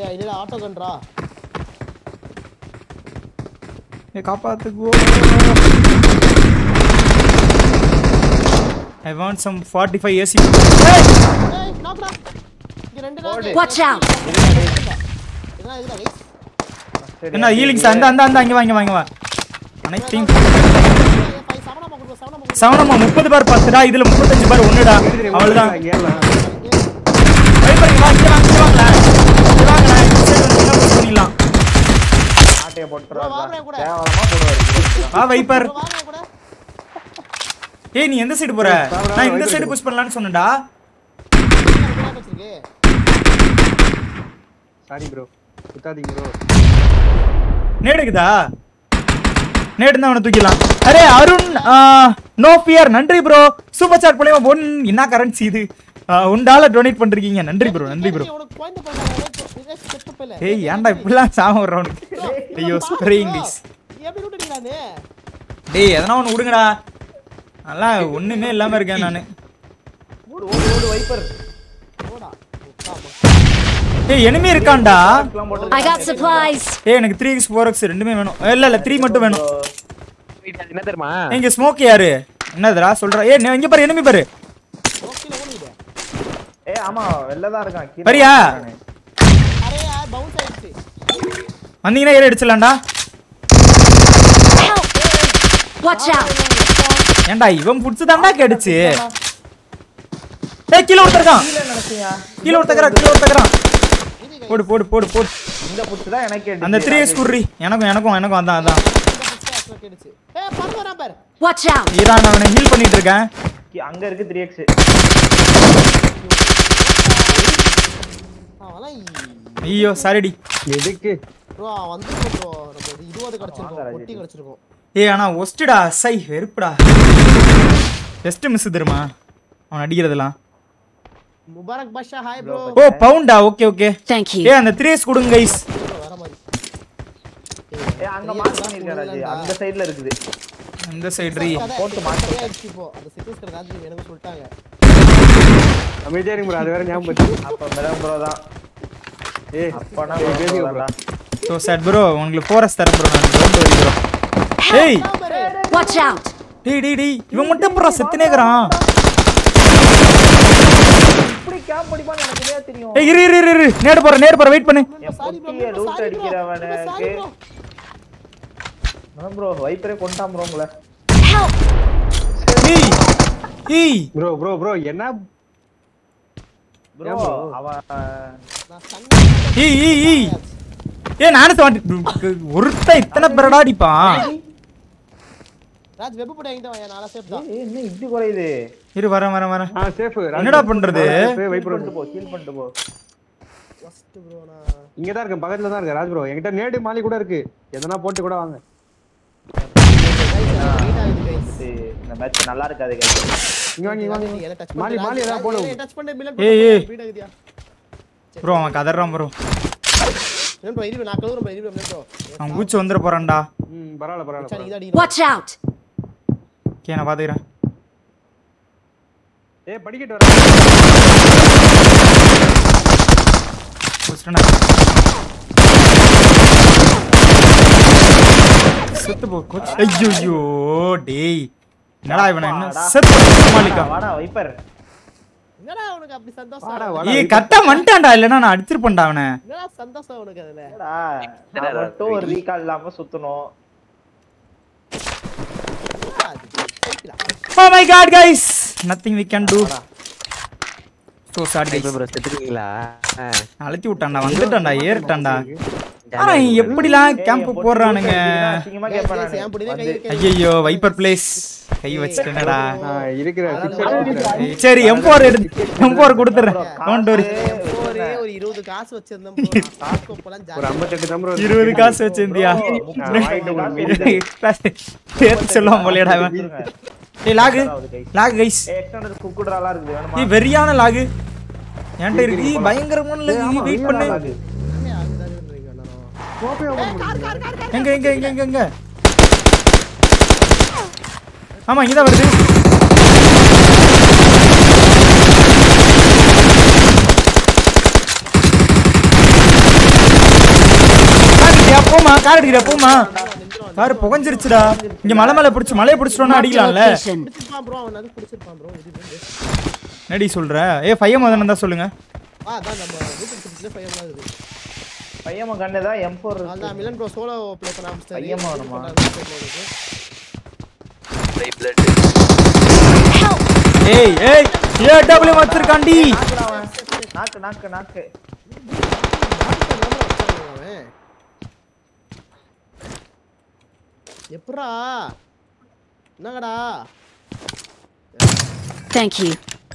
ஏய் இதுல ஆட்டோ கன்றா ஏ காப்பாத்து go I want some 45 AC ஏய் நாக்குடா இங்க ரெண்டு நாக்கு Watch out. இதெல்லாம் இதுல கைஸ் என்ன ஹீலிங்ஸ் அந்த அந்த அந்த அங்க வாங்க வாங்க வா அனைத்தையும் ஃபைவ் சவனமா கொடுங்க சவனமா கொடுங்க சவனமா முப்பது பார் பத்துடா இதுல முப்பத்தஞ்சு பார் ஒண்ணுடா அவ்வளவுதான் இங்க ஏறலாம். வைப்பர் இங்க வா இங்க வாங்க இங்க வாங்களேன் இங்க வாங்களேன் இந்த side வந்து என்ன push பண்ணிடலாம் ஆட்டைய போட்டுறாங்க bro, வாங்க கூட. கேவலமா போடுவாரு வா வைப்பர் bro, வாங்க கூட ஏய் நீ எந்த சைடு போற நான் இந்த சைடு புஷ் பண்ணலாம்னு சொன்னேன்டா என்ன வச்சிருக்கு சாரி ப்ரோ குத்தாதீங்க ப்ரோ நேடுக்குதா நேடு தான் அவனை தூக்கிடலாம் அரே அருண் நோ ஃபியர் நன்றி ப்ரோ சூப்பர் சாட் மூலியமா ஒன் என்ன கரன்சி இது ஒன் டாலர் டொனேட் பண்றீங்க நன்றி ப்ரோ நன்றி ப்ரோ உனக்கு குழந்தை பிறந்தாங்க செத்து போயில ஏய் ஏன்டா இப்படிலாம் சாவ வர்றவனுக்கு ஐயோ ஸ்ப்ரேயிங் கைஸ் எப்படி விட்டுட்டீங்களா டேய் எதனா ஒன்று விடுங்கடா அதெல்லாம் ஒண்ணுமே இல்லாம இருக்கேன் நானு ஓடு ஓடு ஓடு வைப்பர் போடா ஏய் எனிமே இருக்கான்டா எல்லாம் போட்டு I got supplies. ஏய் எனக்கு த்ரீ எக்ஸ் ஃபோர் எக்ஸ் ரெண்டுமே வேணும் இல்ல இல்ல த்ரீ மட்டும் வேணும் என்ன தெரியுமா இங்க ஸ்மோக் யாரு என்னதுடா சொல்ற ஏய் நீ இங்க பாரு enemy பாரு ஓகேல ஓடுங்க ஏய் ஆமா வெளில தான் இருக்கான் கீழ வரியா? இருக்கானே. அரே பவுன்ஸ் ஆயிடுச்சு வந்தீங்கன்னா ஏறி அடிச்சிடலாம்டா Help! Watch out! ஏன்டா இவன் புடிச்சு தான்டா கேடுச்சு ஏய் கீழ ஒருத்தருக்கான் கீழ நினைச்சியா கீழ ஒருத்தக்கறான் கீழ ஒருத்தக்கறான் போடு போடு போடு போடு இந்த புட்டு தான் எனக்கு அந்த த்ரீ எக்ஸ் குர்ரி எனக்கும் எனக்கும் எனக்கும் அதான் அதான் கேடுச்சு ஏய் பறந்து வரான் பாரு Watch out! ஈரான் அவனை ஹீல் பண்ணிட்டு இருக்கேன் அங்க இருக்கு த்ரீ எக்ஸ் அவன் ஐயோ சாரிடி எதுக்கு ப்ரோ வந்துருக்கும் ப்ரோ நம்ம இருபது கிடைச்சிருக்கும் பொட்டி கிடைச்சிருக்கும் ஏய் ஆனா ஒஸ்ட்டுடா சை வெறுப்புடா ஜஸ்ட் மிஸ் தெரியுமா அவன் அடிக்கிறதெல்லாம் Mubarak Basha hi bro oh பவுண்டா okay okay Thank you. Eh, ஏய் அந்த த்ரீ எக்ஸ் கொடுங்க கைஸ் வர மாதிரி ஏய் அங்க மார்க் பண்ணிருக்காரு ராஜி அந்த சைடுல இருக்குது இந்த சைடு ரீ போட்டு மாட்டாச்சு இப்போ அந்த சிட்டிஸ் கிடக்காது எனக்கு சொல்லிட்டாங்க அமைதியா இருங்க bro அது வேற ஞாபகம் வச்சு அப்ப மிரம் ப்ரோ தான் ஏய் அப்பனா ஏய், பேசிக்க bro. ஸோ சார் ப்ரோ உங்களுக்கு ஃபோரஸ் தரேன் ப்ரோ நான் டோன்ட் வரி ப்ரோ ஏய் Watch out! டேய் டேய் டேய் இவன் மட்டும் ப்ரோ செத்துனேக்குறான் இப்படி கேம்ப் அடிப்பான்னு எனக்கு தெரியாது தெரியும் ஏய் இரு இரு இரு, இரு நேடு போற நேடு போற வெயிட் பண்ணு என் பொட்டிய லூட் அடிக்கிறவனுக்கு மிரம் ப்ரோ வைப்பரே கொண்டாம் ப்ரோ உங்களை Help! ஏய் ஏய் ப்ரோ ப்ரோ ப்ரோ என்ன ப்ரோ அவன் ஏய் ஏய் ஏய் ஏய் நானும் வாண்டி ஒருத்தன் இத்தனை பேரடா அடிப்பான் ராஜ் வெப் போட்டு வாங்கிட்டு வாங்க நாளா சேஃப் தான் ஏய், என்ன இப்படி குறையுது இரு வரேன் வரேன் வரேன் ஆ சேஃப் என்னடா பண்றது? வெயிட் பண்ணிட்டு பண்ணு போ ஹீல் பண்ணிட்டு போ ஃபர்ஸ்ட் ப்ரோ நான் இங்க தான் இருக்கேன் பக்கத்துல தான் இருக்கேன் ராஜ் ப்ரோ என்கிட்ட நேடு மாலி கூட இருக்கு எதனா போட்டு கூட வாங்க மீட் ஆகுது கைஸ் சரி, இந்த மேட்ச் நல்லா இருக்காது guys. இங்க வாங்க இங்க வாங்க நீ என்ன டச் மாலி மாலி ஏதாவது போடு டச் பண்ணி மில்லட் ஏய், ஏய். மீட் ஆகுதியா ப்ரோ அவன் கதறான் ப்ரோ என்ன ப்ரோ இரு நான் கழுவுறேன் ப்ரோ இரு ப்ரோ அவன் பூச்சி வந்துட போறான்டா ம் பரவாயில்ல பரவாயில்ல சரி பரவாயில்ல. இதான் அடிக்கணும் Watch out! ஓகே நான் பாத்துக்கிறேன் ஏய் படிக்கட்டு வர முடிச்சிட்டேன்டா. செத்து போ கோச் ஐயோ டேய் என்னடா இவனை என்ன செத்து சமாளிக்கான் வாடா வைப்பர் என்னடா உனக்கு அப்படி சந்தோஷம் வாடா வாடா ஏய் கரெக்டா வந்துட்டான்டா இல்லைன்னா நான் அடிச்சிருப்பேன்டா அவனை என்னடா சந்தோஷம் உனக்கு அதுல என்னடா நான் மட்டும் ஒரு ரீகால் இல்லாம சுத்தணும் என்னடா அது? சைக்கிளா? Oh my god guys nothing we can do so sad guys bro செத்துட்டீங்களா அழுத்தி விட்டான்டா வந்துட்டான்டா ஏறிட்டான்டா ஆனா எப்படிலாம் கேம்ப் போடுறானுங்க அசிங்கமா Guys, கேட்பேன் guys, என் புடியில கை நானு. இருக்கு. ஐயோ வைப்பர் பிளேஸ் கை வச்சிட்டேனடா நான் இருக்கிற சிக்ஸ் ஏய், சரி எம்போர் எடுத்து எம்போர் கொடுத்துறேன் டோன்ட் வரி ஒரே ஒரு இருபது காசு வச்சிருந்தேன் bro. நான் காசு அப்பெல்லாம் ஒரு ஜாஸ்தி. ஐம்பத்தெட்டு நம்பர் இருபது காசு வச்சிருந்தியா சேர்த்து சொல்லுவான் போலேடா இவன் ஏய் லாகு லாகு கைஸ் ஏய், extended cooked ராலாம் இருக்குது வேணுமா? ஏய் வெறியான லாகு என்கிட்ட இருக்கு ஏய், பயங்கரமான லாகு வெயிட் பண்ணு லாகு. என்ன ஆகுதுன்னு இருக்கீங்க எல்லாரும். எங்க எங்க எங்க எங்க எங்க ஆமா இங்கதான் வருது போமா கார் அடிக்கிற போமா கார் புகஞ்சிருச்சுடா இங்க மலை மேல பிடிச்சு மலையை பிடிச்சிட்டோம்னா Marked a அடிக்கலாம்ல location. பிடிச்சிருப்பான் ப்ரோ அவன் அது பிடிச்சிருப்பான் ப்ரோ இது இது. நடி சொல்ற ஏ பையன் முதல்ல தான் சொல்லுங்க ஆ அதான் நம்ம வீட்டுக்கு பிடிச்சல பையன் தான் இது பையன் கண்ணு தான் எம் ஃபோர் அதான் மிலன் ப்ரோ சோலோ ப்ளே பண்ண ஆரம்பிச்சாரு பையன் வருமா? Help! ஏய் ஏய் ஏ டபுள்யூ வச்சிருக்காண்டி நாக்கு நாக்கு நாக்கு எப்படா என்னங்கடா Thank you.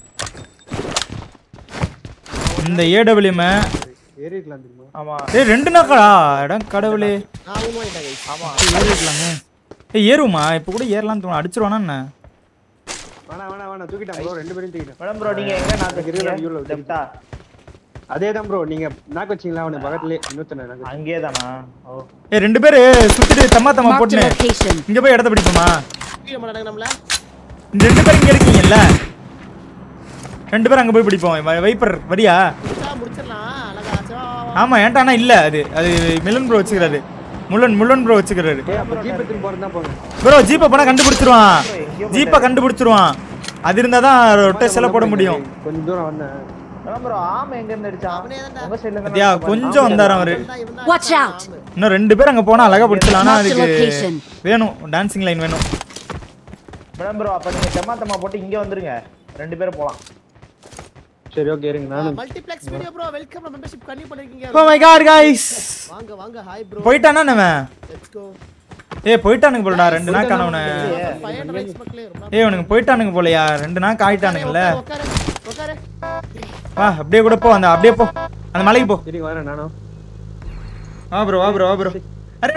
இந்த ஏடபிள்யூம ஏறி இருக்கலாம் தெரியுமா ஆமா ஏய் ரெண்டு நாக்கடா இடம் கடவுளே நான் ஊன் வாங்கிட்டேன் guys. ஆமா ஏறிக்கலாமே ஏய் ஏறுமா இப்போ கூட ஏறலாம்னு தோணும் அடிச்சிருவானா என்ன வேணா வேணா வேணா தூக்கிட்டேன் ப்ரோ ரெண்டு பேரும் தூக்கிட்டேன் மேடம் ப்ரோ நீங்க எங்க நாக்கு இருக்கிற view ல வச்சீங்க லெஃப்டா அதே தான் ப்ரோ நீங்க நாக்கு வச்சீங்களா அவனுக்கு பக்கத்துலயே இன்னொருத்தனை நாக்கு வச்சீங்க. அங்கே தானா ஓ ஏய் ரெண்டு பேரு சுத்திட்டு தம்மா தம்மா Marked a போட்டுனு location. இங்க போய் இடத்த பிடிப்போமா தூக்கிட மாட்டாங்க நம்மள இந்த ரெண்டு பேரும் இங்க இருக்கீங்கல்ல ரெண்டு பேரும் அங்க போய் பிடிப்போம் வ- வைப்பர் வரியா முடிச்சா முடிச்சிடலாம் அழகா சரி, வா, வா, வா. ஆமா ஏன்டா ஆனா இல்ல அது அது மிலன் ப்ரோ வச்சுக்கிறாரு முள்ளன் முள்ளன் ப்ரோ வச்சுக்கிறாரு ஏய் அப்ப ஜீப் எடுத்துட்டு போறது தான் போங்க ப்ரோ ஜீப்பை போனா கண்டுபிடிச்சிருவான் ஜீப்பை கண்டுபிடிச்சிருவான் அது இருந்தா தான் ரொட்டேஷன்ல போட முடியும் கொஞ்சம் தூரம் வந்தேன் மேடம் ப்ரோ ஆம் எங்க இருந்து அடிச்சான் அவனே தான்டா. உங்க சைடுல பாத்தியா கொஞ்சம் வந்தாரு அவரு இவன்தான், இவன்தான் Watch அடிச்சான் out. ஆளு. இன்னும் ரெண்டு பேர் அங்க போனா அழகா பிடிச்சலாம் ஆனா Marked அதுக்கு location. வேணும் டான்சிங் லைன் வேணும் மேடம் ப்ரோ அப்ப நீங்க தெம்மா தெம்மா போட்டு இங்க வந்துருங்க ரெண்டு பேரும் போலாம் சரி ஓகே இருங்க நானும் multiplex video bro welcome membership continue பண்ணிருக்கீங்க ஓ மை காட் गाइस வாங்க வாங்க ஹாய் ப்ரோ போயிட்டானா அவன் லெட்ஸ் கோ ஏய் போயிட்டானுங்க போலடா ரெண்டு நாள் ஆனவன 500 லைக்ஸ் மக்களே ரொம்ப ஏய் உனக்கு போயிட்டானுங்க போலயா ரெண்டு நாள் ஆயிட்டானுங்கல்ல உட்காரு உட்காரு வா அப்படியே கூட போ அந்த அப்படியே போ அந்த மலைக்கு போ சரி வரேன் நானும் வா ப்ரோ வா ப்ரோ வா ப்ரோ அரே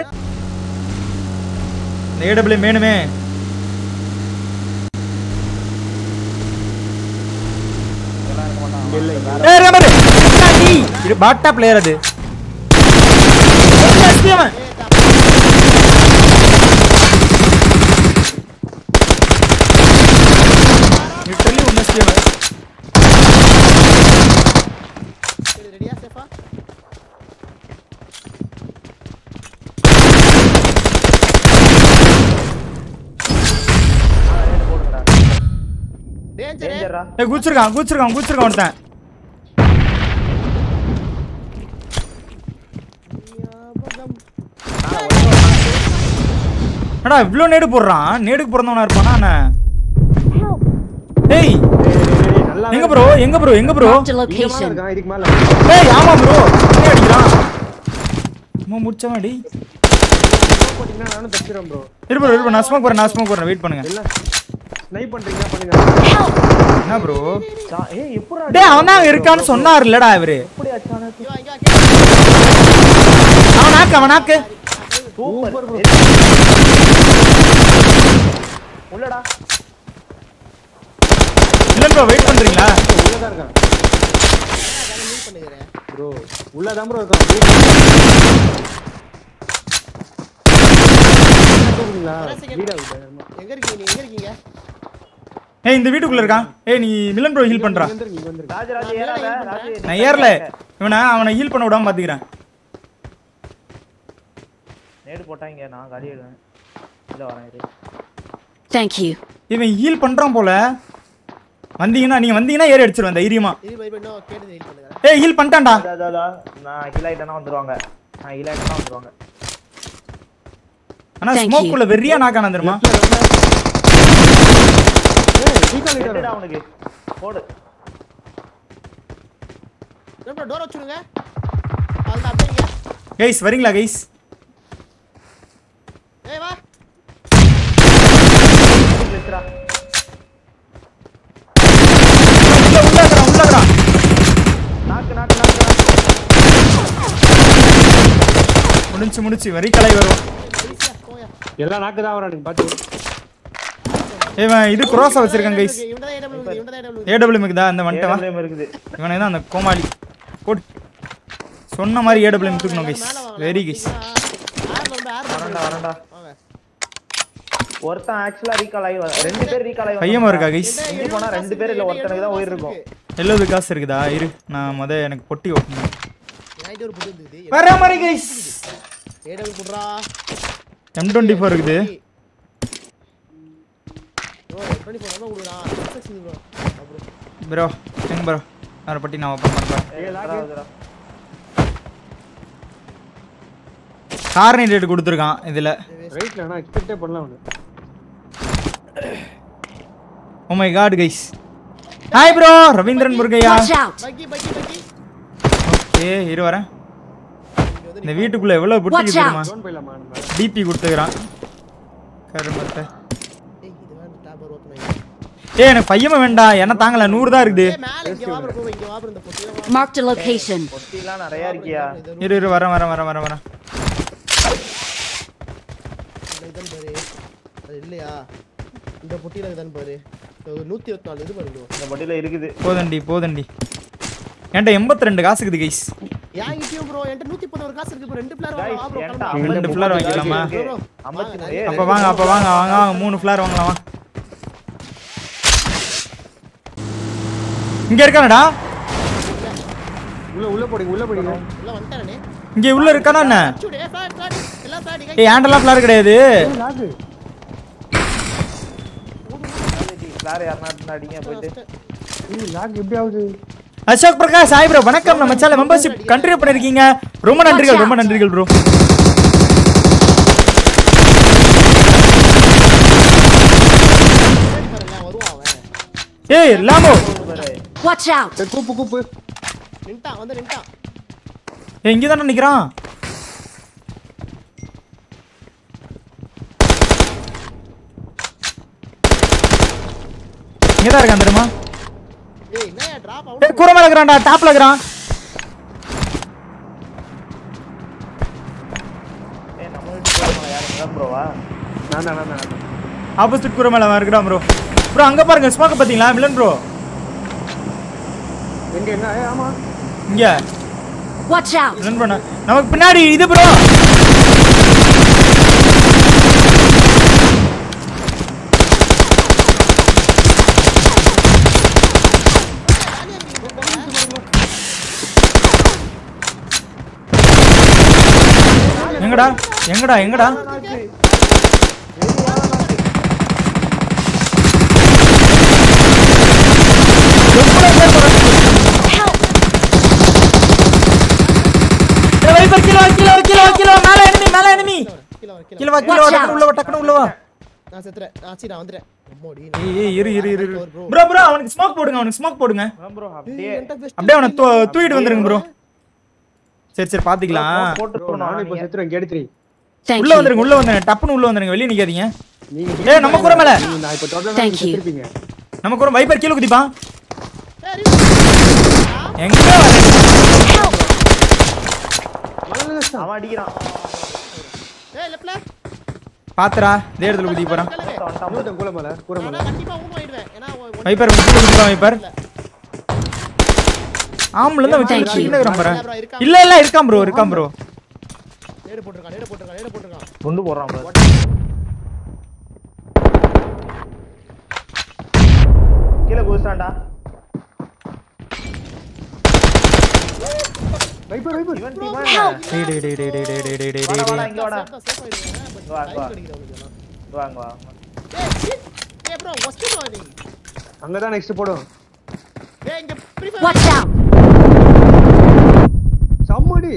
இந்த ஏடபிள்யூ வேணுமே ஏய் ரமர் டாடி இது பாட்டா பிளேயர் அது ஏய், அவன். Literally ஒண்ணு ஸ்டீவன். சரி ரெடியா சேஃபா டேஞ்சர் டேஞ்சரா ஏய் குச்சிருக்கான் குச்சிருக்கான் குச்சிருக்கான் ஒருத்தன் என்னடா இவ்ளோ நேடு போடுறான் நேடுக்கு பிறந்தவனா இருப்பானா என்ன ஏய் நல்லா எங்க ப்ரோ எங்க ப்ரோ எங்க ப்ரோ Marked a இங்க மேல location. இருக்கான் இதுக்கு மேல ஏய் ஆமா ப்ரோ என்ன அடிக்கிறான் அம்மா முடிச்சவன் டேய் போட்டீங்கன்னா நானும் தப்பிச்சிடும் ப்ரோ இரு ப்ரோ இரு bro, நான் ஸ்மோக் போறேன் நான் ஸ்மோக் போறேன் வெயிட் பண்ணுங்க எல்லாம் ஸ்னைப் பண்றீங்க பண்ணுங்க என்ன ப்ரோ சா- ஏய் எப்படா டேய் அவன் தான் அங்க இருக்கான்னு சொன்னார் இல்லடா இவரு எப்படி அச்சானு இங்க வா, இங்க வா, அவன் நாக்கு அவன் நாக்கு சூப்பர் உள்ளடா இல்ல ப்ரோ வெயிட் பண்றீங்களா உள்ளதான் இருக்கான் மீட் பண்ணுகிறேன் ப்ரோ உள்ளதான் ப்ரோ இருக்கான் தூக்குறீங்களா? வீடா வீடா? எங்க இருக்கீங்க நீங்க எங்க இருக்கீங்க ஏய் இந்த வீட்டுக்குள்ள இருக்கான் ஏய் நீ மிலன் ப்ரோ ஹீல் பண்றா இங்க வந்துருங்க, இங்க வந்துருங்க. ராஜராஜ் ஏறாத ராஜு நான் ஏறல இவனை அவனை ஹீல் பண்ண விடாம பாத்துக்கிறேன் நேடு போட்டாங்க நான் காலி ஆயிடுவேன் இல்ல வரேன் இரு Thank you. இவன் ஹீல் பண்றான் போல வந்தீங்கன்னா நீங்க வந்தீங்கன்னா ஏறி அடிச்சிருவேன் தைரியமா இது பை இன்னும் கேட்டு ஹெல்ப் பண்ணுங்க ஏய் ஹீல் பண்ணிட்டான்டா அதா, அதா, அதா. நான் ஹீல் ஆயிட்டேன்னா வந்துருவாங்க நான் ஹீல் ஆயிட்டேன்னா வந்துருவாங்க ஆனா Thank ஸ்மோக் you. குள்ள வெறியா நாக்கான தெரியுமா ஏய், recall leader. ரெண்டுடா அவனுக்கு போடு நம்ம டோர் வச்சுடுங்க அதுதான் அப்படிங்க கைஸ் வரீங்களா கைஸ் ஏய் வா பேசுறா உள்ள உள்ள இருக்கறான் உள்ள இருக்கறான் நாக்கு நாக்கு நாக்கு நாக்கு. முடிஞ்சு முடிச்சு வரி கலை வரும் ஈஸியா போயா எல்லாம் நாக்கு தான் வரானுங்க பாத்து இவன் இது குரோசா வச்சிருக்கான் கைஸ் இவன்தான் ஏடபிள்யூ இவன்தான் ஏடபிள்யூ ஏடபிள்யூமுக்கு தான் அந்த வந்துட்டவா ஏடபிள்யூஎம் இருக்குது இவனை தான் அந்த கோமாளி போடு சொன்ன மாதிரி ஏடபிள்யூம் தூக்கணும் கைஸ் வெரி கைஸ் ஆர் வந்து ஆர் வரண்டா வரண்டா வாங்க ஒருத்தன் ஆக்சுவலா ரீகால் ஆகி வர- ரெண்டு பேர் ரீகால் ஆகி பையமா இருக்கா கைஸ் இங்க போனா ரெண்டு பேர் இல்ல ஒருத்தனுக்கு தான் உயிர் இருக்கும் எழுபது காசு இருக்குதா இரு நான் முத எனக்கு பொட்டி ஓட்டணும் என்கிட்ட ஒரு புது இருந்தது வர மாதிரி கைஸ் ஏடபிள் குடுறா எம் டுவெண்ட்டி ஃபோர் இருக்குது ஓ டுவெண்ட்டி ஃபோர் தான் கொடுக்குறா செக்ஷன் ப்ரோ அப்புறம் ப்ரோ எங்க ப்ரோ வேற பட்டி நான் ஓப்பன் பண்ணுறேன் ஏய், எத்தனாவதுடா? கார்னேட் ரேட் கொடுத்துருக்கான் இதில் ரைட்ல ஆனா எக்ஸ்பெக்டே பண்ணலாம் அவனு oh my god guys hi bro Ravindran Murugaiah Watch out! பக்கி பக்கி பக்கி ஓகே இரு வரேன் இந்த வீட்டுக்குள்ள எவ்வளவு புட்டி Watch out. தெரியுமா ஜோன் போயிடலாமா நம்ம டிபி கொடுத்துக்கிறான் கருமத்தை ஏய் இது வேற டேப் ஓபன் ஆயிடுச்சு ஏய் எனக்கு பையன் வேண்டாம் என்ன தாங்கல நூறு தான் இருக்குது ஏய் மேல இங்க வா ப்ரோ இங்க வா ப்ரோ இந்த பொட்டில வா Marked a location. பொட்டிலாம் நிறைய இருக்கியா இரு இரு வரேன் வரேன் வரேன் வரேன் வரேன் இதான் பாரு அது இல்லையா இந்த பொட்டில இதான் பாரு இது நூத்தி இருபத்தி நாலு இது பாரு bro. இந்த பொட்டில இருக்குது போதண்டி போதண்டி என்கிட்ட எண்பத்தி ரெண்டு காசுக்குது கைஸ் ஏன் கிட்டயும் ப்ரோ என்கிட்ட நூத்தி பதினோரு காசு இருக்கு ப்ரோ ரெண்டு பிளார் Guys, வா ப்ரோ என்கிட்ட கிளம்பு. ரெண்டு ஃபிளார் வாங்கிக்கலாமா bro, bro. ஐம்பத்தி வாங்க, ஏய், அப்ப வாங்க அப்ப வாங்க வாங்க வாங்க மூணு ஃபிளார் வாங்கலாம் வா இங்க இருக்கானடா உள்ள உள்ள போடுங்க உள்ள போடுங்க உள்ள வந்துட்டானே இங்க உள்ள இருக்கானா என்ன சுடு ஏ ஃபிளாட் ஃபிளாட் எல்லாம் ஃபிளாட் ஏய் ஆண்டெல்லாம் ஃபிளார் கிடையாது லாகு வேற யாருன்னா அடிங்க போயிட்டு ஏய் லாக் எப்படி ஆகுது அசோக் பிரகாஷ் ஹாய் ப்ரோ வணக்கம் நம்ம சேனல் மெம்பர்ஷிப் கண்டினியூ பண்ணிருக்கீங்க ரொம்ப நன்றிகள் ரொம்ப நன்றிகள் ப்ரோ பாருங்க வருவான் அவன் ஏய் லாமோ Watch out! ஏய், கூப்பு கூப்பு நின்ட்டான் வந்து நின்ட்டான் ஏய் இங்க தானே நிக்கிறான் இங்க தான் இருக்கான் தெரியுமா ஏய் என்னயா டிராப் அவுட் ஏய் கூரை மேல இருக்கிறான்டா டாப்ல இருக்கிறான் ஏய் நம்ம வீட்டுக்கு போறோமா யாரும் தான் ப்ரோவா நான் தான் நான் தான், நான் தான். ஆப்போசிட் கூரை மேல அவன் இருக்கிறான் ப்ரோ ப்ரோ அங்க பாருங்க ஸ்மோக்க பாத்தீங்களா மிலன் ப்ரோ எங்க எங்க ஏய், ஆமா இங்க Watch out! மிலன் ப்ரோ நமக்கு பின்னாடி இது ப்ரோ எங்கடா எங்கடா எங்கடா Help! ஏய், வைப்பர் கீழ வா, கீழ வா, கீழ வா, கீழ வா, மேல enemy, மேல enemy. கீழ வர கீழ கீழ வா, கீழ வா, டக்குனு உள்ள வா, டக்குனு உள்ள வா. நான் செத்துறேன் ஆச்சி நான் வந்துறேன் அம்மாடி ஏய், ஏய், இரு, இரு, இரு, இரு. bro, bro, அவனுக்கு smoke போடுங்க, அவனுக்கு smoke போடுங்க. ப்ரோ அப்படியே அப்படியே அவனை தூ- தூக்கிட்டு வந்துருங்க bro. சரி, சரி, பாத்துக்கலாம். போட்டு ப்ரோ நானும் இப்போ செத்துறேன் கேடுத்ரி Thank உள்ள you. வந்துருங்க, உள்ள வந்துருங்க, டப்புன்னு உள்ள வந்துருங்க, வெளிய நிக்காதீங்க. நீங்க ஏய், நம்ம கூரை மேல. நீங்க- நான் இப்போ தொடர்ந்து Thank you. செத்துருப்பீங்க நமக்கு ஒரு வைப்பர் கீழ குதிப்பான். ஏய் எங்க வர? அவன் அடிக்கிறான் ஏய் லெஃப்ட்ல பாத்துடா, இதே இடத்துல குதிக்க போறான். வந்துட்டான் bro. கூரை மேல கூரை மேல நான் கண்டிப்பா ஊன் ஆயிடுவேன் ஏன்னா ஒ- ஒன் வைப்பர் கீழ குதிப்பான், வைப்பர். இல்ல. ஆம்புல இருந்து அவன் Thank கீழ you. கீழ இருக்கிறான் பாரு. bro, இருக்கான். இல்ல இல்ல இருக்கான் ப்ரோ இருக்கான் ப்ரோ நேடு போட்டிருக்கான் நேடு போட்டிருக்கான் நேடு போட்டிருக்கான் குண்டு போடுறான் bro. கீழே குதிச்சான்டா வைப்பர் வைப்பர் இவன் டீமா டேய் டேய் டேய் டேய் டேய் டேய் டேய் டேய் வாடா டேய் வாடா இங்க வாடா சேஃபா சேஃப் ஆயிடுவேன் பட் வா, டைம் வா. கிடைக்குது அவனுக்கு எல்லாம். வாங்க வா ஏய் shit. ஏய் ப்ரோ ஒஸ்ட் ப்ரோ நீ அங்கதான் நெக்ஸ்ட் போடும் ஏய் இங்க ஃப்ரீ Watch out! சம்மடி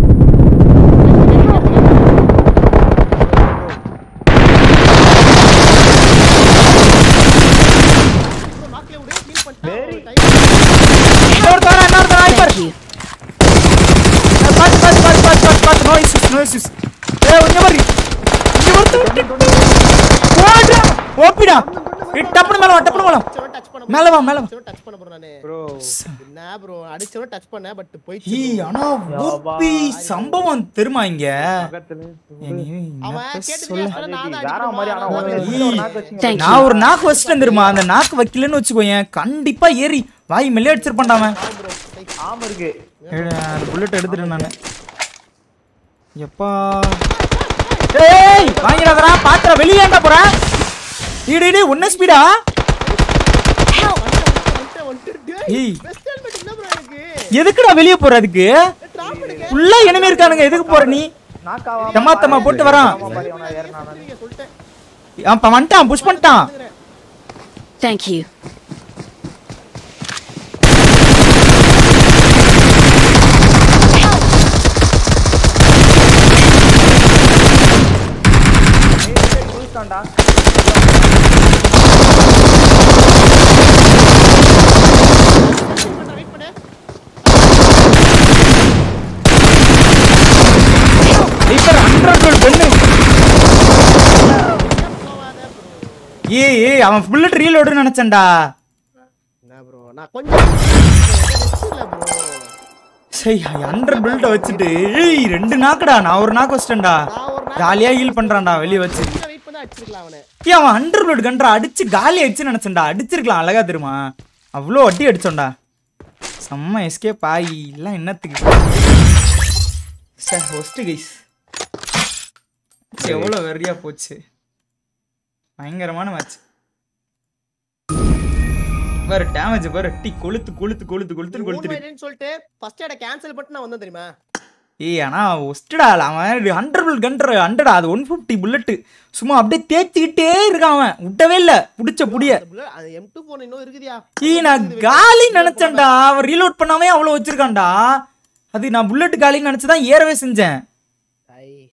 ஃபயர் நாக்ல விடு ஹீல் பண்ணிட்டா Very- டைம் இன்னொருத்தவன் இன்னொருத்தவன் வைப்பர் Thank you. பாத்து பாத்து பாத்து பாத்து பாத்து பாத்து நோ இஷ்யூஸ் நோ இஷ்யூஸ் ஏய் இங்க பாரு இங்க ஒருத்தன் போடா ஓப்பிடா ஏய் டப்புனு மேல வா டப்புனு மேல வா. அடிச்சவன் டச் பண்ண மேல வா, மேல வா. அடிச்சவன் டச் பண்ண ப்ரோ நானு ப்ரோ என்ன ப்ரோ அடிச்சவன் டச் பண்ண பட் போயிச்சு ஏய் bro. ஆனா ஓப்பி சம்பவம் தெரியுமா இங்க பக்கத்துல ஏய், நீ அவன் என்னத்த கேட்டு சொல்ல சொல்ல நான் தான் வேற மாதிரி ஆனா அடிக்கணுமா? ஒரு நான் தான் உள்ள ஒரு நாக்கு வச்சுங்க Thank நான் you. ஒரு நாக்கு வச்சுட்டேன் தெரியுமா அந்த நாக்கு வைக்கலன்னு வச்சுக்கோயேன் கண்டிப்பா ஏறி வாய் மெல்லே அடிச்சிருப்பான்டா அவன் bro. Like, ஆமா இருக்கு ஏய், அந்த புல்லட் எடுத்துட்டேன் நானு எப்பா ஏய் வாங்கிடாதடா பாத்திர வெளியே ஏன்டா போற டேய் டேய் ஒன்ன ஸ்பீடா Help! வந்துட்டேன், வந்துட்டேன், வந்துட்டேன். ஏய். டேய், best helmet என்ன bro எனக்கு? எதுக்குடா வெளியே போற அதுக்கு drop எடுங்க. ஃபுல்லா இனிமே இருக்கானுங்க எதுக்கு போற நீ knock ஆகாம தம்மா, தம்மா, போட்டு வரான். ஆமா, பாரு, இவனை ஏறுனானு. நீங்க சொல்லிட்டேன் அப்ப வந்துட்டான் புஷ் பண்ணிட்டான் Thank you. ஏய், ஏய், குதிச்சிட்டான்டா. வெயிட் பண்ணு இப்ப ஹண்ட்ரட் பொண்ணு போவாத bro. ஏய் ஏய் அவன் புல்லட் ரீலோடு நினைச்சேன்டா என்ன ப்ரோ நான் கொஞ்சம் இல்ல ப்ரோ சரி ஹண்ட்ரட் பில்ட வச்சுட்டு ஏய் ரெண்டு நாக்குடா நான் ஒரு நாக்கு வச்சிட்டேன்டா நான் ஒரு நாள் ஜாலியா ஹீல் பண்றான்டா வெளிய வச்சு வெயிட் பண்ணி அடிச்சிருக்கலாம் அவனை ஏய் அவன் ஹண்ட்ரட் பிளட் கன்றா அடிச்சு காலி அடிச்சு நினைச்சேன்டா அடிச்சிருக்கலாம் அழகா தெரியுமா அவ்வளோ அடி அடிச்சோம்டா செம்ம எஸ்கேப் ஆகி எல்லாம் என்னத்துக்கு ஒஸ்ட் கைஸ் எவ்வளோ வெறியா போச்சு பயங்கரமான மேட்ச் பாரு டேமேஜ் பாரு டி கொளுத்து கொளுத்து கொளுத்து கொளுத்துன்னு கொளுத்துரு மூணு சொல்லிட்டு ஃபர்ஸ்ட் எட கேன்சல் பண்ணிட்டு நான் வந்தேன் தெரியுமா ஏய் ஆனா ஒஸ்டடா அவன் ஹண்ட்ரட் புல் கன்ற ஹண்ட்ரடா அது ஒன் ஃபிஃப்டி புல்லட்டு சும்மா அப்படியே தேய்ச்சிக்கிட்டே இருக்கான் அவன் விட்டவே இல்லை பிடிச்ச புடிய அந்த bullet- அது எம் டூ போன் இன்னும் இருக்குதியா ஏய் நான் காலி நினைச்சேன்டா அவன் ரீலோட் பண்ணாமே அவ்வளோ வச்சிருக்கான்டா அது நான் புல்லட் காலின்னு நினச்சி தான் ஏறவே செஞ்சேன்